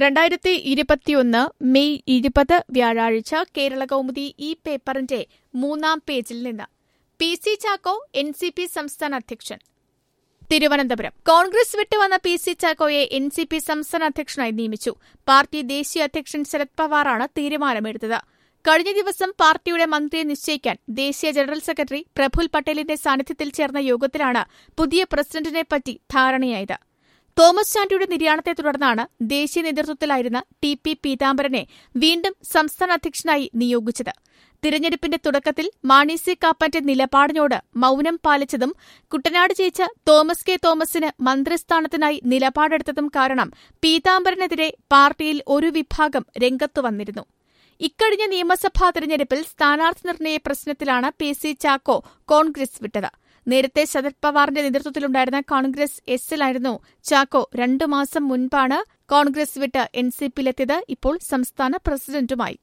രണ്ടായിരത്തി ഇരുപത്തിയൊന്ന് മെയ് ഇരുപത് വ്യാഴാഴ്ച കേരള കൗമുദി ഈ പേപ്പറിന്റെ മൂന്നാം പേജിൽ നിന്ന് P C Chacko N C P സംസ്ഥാന അധ്യക്ഷൻ തിരുവനന്തപുരം കോൺഗ്രസ് വിട്ടുവന്ന പി സി ചാക്കോയെ എൻ സി പി സംസ്ഥാന അധ്യക്ഷനായി നിയമിച്ചു പാർട്ടി ദേശീയ അധ്യക്ഷൻ ശരത് പവാറാണ് തീരുമാനമെടുത്തത് കഴിഞ്ഞ ദിവസം പാർട്ടിയുടെ മന്ത്രിയെ നിശ്ചയിക്കാൻ ദേശീയ ജനറൽ സെക്രട്ടറി പ്രഫുൽ പട്ടേലിന്റെ സാന്നിധ്യത്തിൽ ചേർന്ന യോഗത്തിലാണ് പുതിയ പ്രസിഡന്റിനെപ്പറ്റി ധാരണയായത് തോമസ് ചാണ്ടിയുടെ നിര്യാണത്തെ തുടർന്നാണ് ദേശീയ നേതൃത്വത്തിലായിരുന്ന ടി പി പീതാംബരനെ വീണ്ടും സംസ്ഥാന അധ്യക്ഷനായി നിയോഗിച്ചത് തിരഞ്ഞെടുപ്പിന്റെ തുടക്കത്തിൽ മാണി സി കാപ്പന്റെ നിലപാടിനോട് മൌനം പാലിച്ചതും കുട്ടനാട് ജയിച്ച തോമസ് കെ തോമസിന് മന്ത്രിസ്ഥാനത്തിനായി നിലപാടെടുത്തതും കാരണം പീതാംബരനെതിരെ പാർട്ടിയിൽ ഒരു വിഭാഗം രംഗത്തു വന്നിരുന്നു ഇക്കഴിഞ്ഞ നിയമസഭാ തെരഞ്ഞെടുപ്പിൽ സ്ഥാനാർത്ഥി നിർണയ പ്രശ്നത്തിലാണ് പി സി ചാക്കോ കോൺഗ്രസ് വിട്ടത് നേരത്തെ ശരത് പവാറിന്റെ നേതൃത്വത്തിലുണ്ടായിരുന്ന കോൺഗ്രസ് എസിലായിരുന്നു ചാക്കോ രണ്ടു മാസം മുൻപാണ് കോൺഗ്രസ് വിട്ട് എൻ സി പിയിലെത്തിയത് ഇപ്പോൾ സംസ്ഥാന പ്രസിഡന്റുമായി